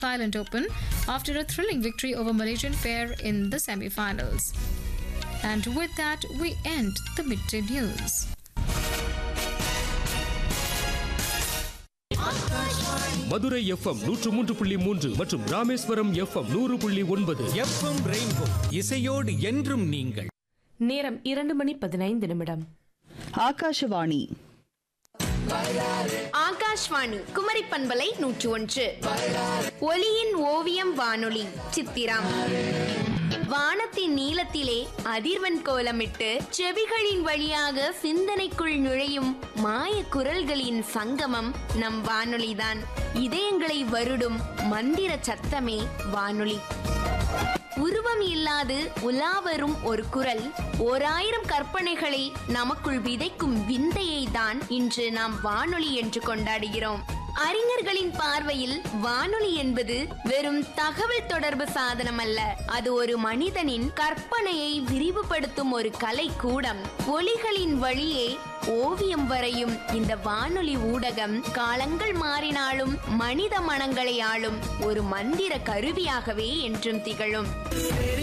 Thailand Open after a thrilling victory over Malaysian pair in the semi-finals. And with that, we end the midday news. Madurai FM நூற்று மூன்று புள்ளி மூன்று மற்றும் Rameswaram FM நூறு புள்ளி ஒன்பது எஃப்எம் ரெயின்போ இசையோடு என்றும் நீங்கள் நேரம் இரண்டு மணி பதினைந்து நிமிடம் ஆகாஷவாணி ஆகாஷ்வாணி குமரி பண்பலை நூற்று ஒன்று ஒலியின் ஓவியம் வானொலி சித்திரம் வானத்தின் நீளத்திலே அதிர்வன் கோலமிட்டு செவிகளின் வழியாக சிந்தனைக்குள் நுழையும் மாய குரல்களின் சங்கமம் நம் வானொலிதான் இதயங்களை வருடும் மந்திர சத்தமே வானொலி உருவம் இல்லாது உலாவரும் ஒரு குரல் ஓராயிரம் கற்பனைகளை நமக்குள் விதைக்கும் விந்தையை தான் இன்று நாம் வானொலி என்று கொண்டாடுகிறோம் அறிஞர்களின் பார்வையில் வானொலி என்பது வெறும் தகவல் தொடர்பு சாதனம் அல்ல அது ஒரு மனிதனின் கற்பனையை விரிவுபடுத்தும் ஒரு கலை கூடம் ஒலிகளின் வழியே ஓவியம் வரையும் இந்த வானொலி ஊடகம் காலங்கள் மாறினாலும் மனித மனங்களை ஆளும் ஒரு மந்திர கருவியாகவே என்றும் திகழும்